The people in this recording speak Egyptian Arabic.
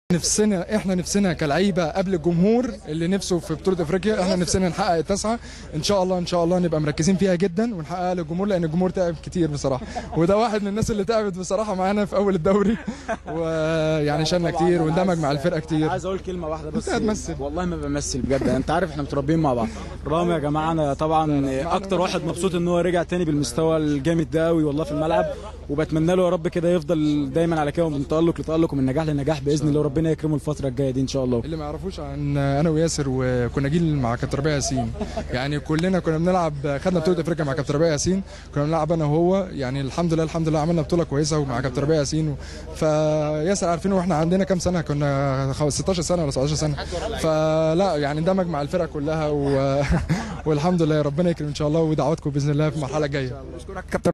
نفسنا احنا نفسنا كلعيبه قبل الجمهور اللي نفسه في بطوله افريقيا احنا نفسنا نحقق التاسعه ان شاء الله ان شاء الله نبقى مركزين فيها جدا ونحققها للجمهور لان الجمهور تعب كتير بصراحه وده واحد من الناس اللي تعبت بصراحه معانا في اول الدوري ويعني شالنا كتير واندمج مع الفرقه كتير عايز اقول كلمه واحده بس أنت هتمثل. والله ما بمثل بجد انت عارف احنا متربيين مع بعض رامي يا جماعه انا طبعا اكتر واحد مبسوط ان هو رجع تاني بالمستوى الجامد ده قوي والله في الملعب وبتمنى له يا رب كده يفضل دايما على كده من تالق لتالق ومن نجاح لنجاح باذن الله وربنا يكرمه الفتره الجايه دي ان شاء الله اللي ما يعرفوش عن انا وياسر وكنا جيل مع كابتن ربيع ياسين يعني كلنا كنا بنلعب خدنا بطوله افريقيا مع كابتن ربيع ياسين كنا بنلعب انا وهو يعني الحمد لله الحمد لله عملنا بطوله كويسه ومع كابتن ربيع ياسين و... فياسر عارفين واحنا عندنا كام سنه كنا خ- 16 سنه ولا 17 سنه فلا يعني اندمج مع الفرقه كلها و... والحمد لله ربنا يكرم ان شاء الله ودعواتكم باذن الله في المرحله الجايه اشكرك كابتن